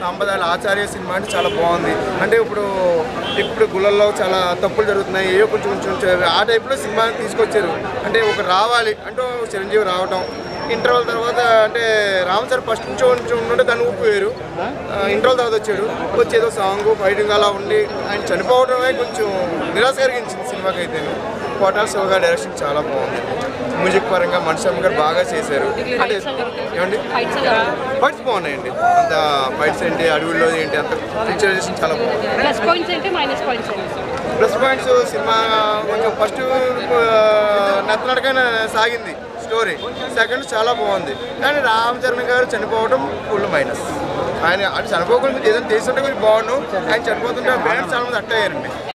సాంప్రదాయాల ఆచార్య సినిమా అంటే చాలా బాగుంది అంటే ఇప్పుడు ఇప్పుడు గుళ్ళల్లో చాలా తప్పులు జరుగుతున్నాయి ఏవో కొంచెం కొంచెం కొంచెం ఆ టైప్లో సినిమా తీసుకొచ్చారు అంటే ఒక రావాలి అంటే ఒక చిరంజీవి రావటం ఇంటర్వల్ తర్వాత అంటే రామ్ సార్ ఫస్ట్ నుంచి కొంచెం ఉంటే దాన్ని ఊపివేరు ఇంటర్వల్ తర్వాత వచ్చాడు వచ్చి ఏదో సాంగ్ ఫైటింగ్ అలా ఉండి ఆయన చనిపోవడమే కొంచెం నిరాశ కలిగించింది సినిమాకి అయితే కోటాల శివ గారి డైరెక్షన్ చాలా బాగుంది మ్యూజిక్ పరంగా మనిషి గారు బాగా చేశారు అంటే ఏమండి ఫైట్స్ బాగున్నాయండి అంత ఫైట్స్ ఏంటి అడవుల్లో ఏంటి అంత పిక్చరైజేషన్ చాలా బాగుంది ప్లస్ పాయింట్స్ ఏంటి మైనస్ పాయింట్స్ ఏంటి ప్లస్ పాయింట్స్ సినిమా కొంచెం ఫస్ట్ నత్తనడకైనా సాగింది స్టోరీ సెకండ్ చాలా బాగుంది కానీ రామ్ చరణ్ గారు చనిపోవడం ఫుల్ మైనస్ ఆయన అంటే చనిపోకుండా ఏదైనా చేస్తుంటే కొంచెం బాగుండు ఆయన చనిపోతుంటే పేరెంట్స్ చాలా మంది అట్టయ్యారండి